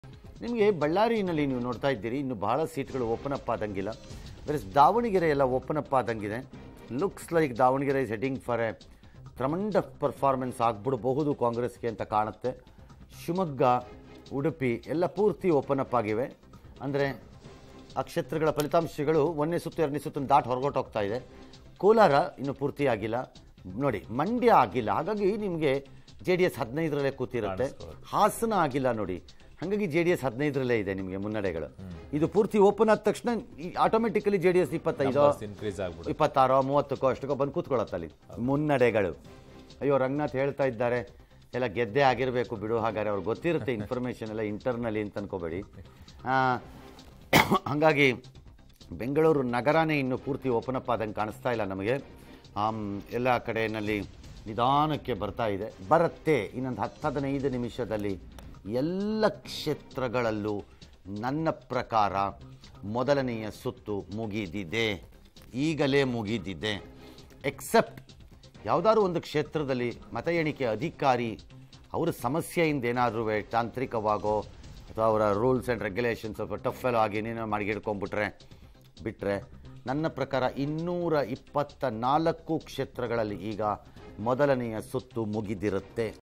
ನಿಮಗೆ ಬಳ್ಳಾರಿನಲ್ಲಿ ನೀವು ನೋಡ್ತಾ ಇದ್ದೀರಿ ಇನ್ನು ಬಹಳ ಸೀಟ್ಗಳು ಓಪನ್ ಅಪ್ ಆದಂಗಿಲ್ಲ ಬೇರೆ ದಾವಣಗೆರೆ ಎಲ್ಲ ಓಪನ್ ಅಪ್ ಆದಂಗಿದೆ looks like Davanagere is heading for a tremendous performance ಆಗ್ಬಿಡಬಹುದು ಕಾಂಗ್ರೆಸ್ಗೆ ಅಂತ ಕಾಣುತ್ತೆ ಶಿವಮೊಗ್ಗ ಉಡುಪಿ ಎಲ್ಲ ಪೂರ್ತಿ ಓಪನ್ ಅಪ್ ಆಗಿವೆ ಅಂದರೆ ಆ ಕ್ಷೇತ್ರಗಳ ಫಲಿತಾಂಶಗಳು ಒಂದನೇ ಸುತ್ತು ಎರಡನೇ ಸುತ್ತು ದಾಟ್ ಹೊರಗೊಟ್ಟೋಗ್ತಾ ಇದೆ ಕೋಲಾರ ಇನ್ನು ಪೂರ್ತಿ ಆಗಿಲ್ಲ ನೋಡಿ ಮಂಡ್ಯ ಆಗಿಲ್ಲ ಹಾಗಾಗಿ ನಿಮಗೆ ಜೆ ಡಿ ಎಸ್ ಹದಿನೈದರಲ್ಲೇ ಕೂತಿರುತ್ತೆ ಹಾಸನ ಆಗಿಲ್ಲ ನೋಡಿ ಹಾಗಾಗಿ ಜೆ ಡಿ ಎಸ್ ಹದಿನೈದರಲ್ಲೇ ಇದೆ ನಿಮಗೆ ಮುನ್ನಡೆಗಳು ಇದು ಪೂರ್ತಿ ಓಪನ್ ಆದ ತಕ್ಷಣ ಆಟೋಮೆಟಿಕಲಿ ಜೆ ಡಿ ಎಸ್ ಇಪ್ಪತ್ತೈದು ಇನ್ಕ್ರೀಸ್ ಆಗ್ಬಿಡುತ್ತೆ ಇಪ್ಪತ್ತಾರೋ ಮೂವತ್ತಕ್ಕೋ ಅಷ್ಟಕ್ಕೋ ಬಂದು ಕೂತ್ಕೊಳ್ಳುತ್ತೆ ಅಲ್ಲಿ ಮುನ್ನಡೆಗಳು ಅಯ್ಯೋ ರಂಗನಾಥ್ ಹೇಳ್ತಾ ಇದ್ದಾರೆ ಎಲ್ಲ ಗೆದ್ದೆ ಆಗಿರಬೇಕು ಬಿಡು ಹಾಗಾದ್ರೆ ಅವ್ರಿಗೆ ಗೊತ್ತಿರುತ್ತೆ ಇನ್ಫಾರ್ಮೇಷನ್ ಎಲ್ಲ ಇಂಟರ್ನಲ್ಲಿ ಅಂತ ಅನ್ಕೋಬೇಡಿ ಆ, ಹಾಗಾಗಿ ಬೆಂಗಳೂರು ನಗರನೇ ಇನ್ನು ಪೂರ್ತಿ ಓಪನ್ ಅಪ್ ಆದಂಗೆ ಕಾಣಿಸ್ತಾ ಇಲ್ಲ ನಮಗೆ ಆಮ್, ಎಲ್ಲ ಕಡೆಯಲ್ಲಿ ನಿಧಾನಕ್ಕೆ ಬರ್ತಾ ಇದೆ ಬರುತ್ತೆ ಇನ್ನೊಂದು ಹತ್ತು ಹದಿನೈದು ನಿಮಿಷದಲ್ಲಿ ಎಲ್ಲ ಕ್ಷೇತ್ರಗಳಲ್ಲೂ ನನ್ನ ಪ್ರಕಾರ ಮೊದಲನೆಯ ಸುತ್ತು ಮುಗಿದಿದೆ ಈಗಲೇ ಮುಗಿದಿದೆ ಎಕ್ಸೆಪ್ಟ್ ಯಾವುದಾದ್ರು ಒಂದು ಕ್ಷೇತ್ರದಲ್ಲಿ ಮತ ಎಣಿಕೆ ಅಧಿಕಾರಿ ಅವರ ಸಮಸ್ಯೆಯಿಂದ ಏನಾದರೂ ತಾಂತ್ರಿಕವಾಗೋ ಅಥವಾ ಅವರ ರೂಲ್ಸ್ ಆ್ಯಂಡ್ ರೆಗ್ಯುಲೇಷನ್ಸ್ ಸ್ವಲ್ಪ ಟಫ್ ಎಲ್ಲ ಆಗಿ ಏನೇನೋ ಮಾಡಿ ಹಿಡ್ಕೊಂಡ್ಬಿಟ್ರೆ ಬಿಟ್ಟರೆ ನನ್ನ ಪ್ರಕಾರ ಇನ್ನೂರ ಇಪ್ಪತ್ತ ನಾಲ್ಕು ಕ್ಷೇತ್ರಗಳಲ್ಲಿ ಈಗ ಮೊದಲನೆಯ ಸುತ್ತು ಮುಗಿದಿರುತ್ತೆ